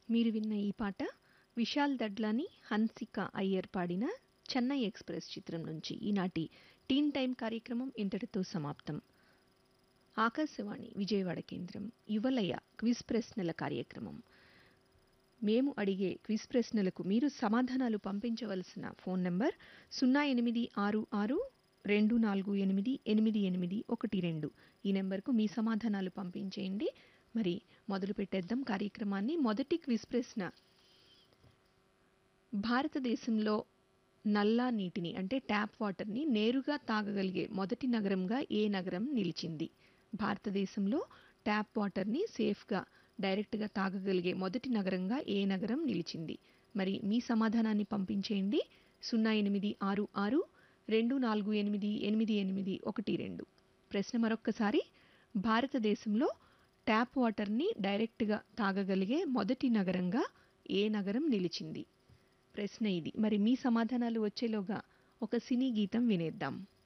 మీరు విన్న ఈ పాట విశాల్ దడ్లాని హన్సిక అయ్యర్ పాడిన చెన్నై ఎక్స్ప్రెస్ చిత్రం నుంచి ఈనాటి టీన్ టైం కార్యక్రమం ఇంతటితో సమాప్తం ఆకాశవాణి విజయవాడ కేంద్రం యువలయ క్విజ్ ప్రశ్నల కార్యక్రమం మేము అడిగే క్విజ్ ప్రశ్నలకు మీరు సమాధానాలు పంపించవలసిన ఫోన్ నంబర్ సున్నా ఎనిమిది ఆరు ఆరు రెండు నాలుగు ఎనిమిది ఎనిమిది ఎనిమిది ఒకటి రెండు ఈ నెంబర్కు మీ సమాధానాలు పంపించేయండి మరి మొదలు పెట్టేద్దాం కార్యక్రమాన్ని మొదటి క్విజ్ ప్రశ్న భారతదేశంలో నల్లా నీటిని అంటే ట్యాప్ వాటర్ని నేరుగా తాగగలిగే మొదటి నగరంగా ఏ నగరం నిలిచింది భారతదేశంలో ట్యాప్ వాటర్ని సేఫ్గా డైరెక్ట్గా తాగగలిగే మొదటి నగరంగా ఏ నగరం నిలిచింది మరి మీ సమాధానాన్ని పంపించేయండి సున్నా ఎనిమిది ఆరు ఆరు రెండు నాలుగు ఎనిమిది ఎనిమిది ఎనిమిది ఒకటి రెండు ప్రశ్న మరొక్కసారి భారతదేశంలో ట్యాప్ వాటర్ని డైరెక్ట్గా తాగగలిగే మొదటి నగరంగా ఏ నగరం నిలిచింది ప్రశ్న ఇది మరి మీ సమాధానాలు వచ్చేలోగా ఒక సినీ గీతం వినేద్దాం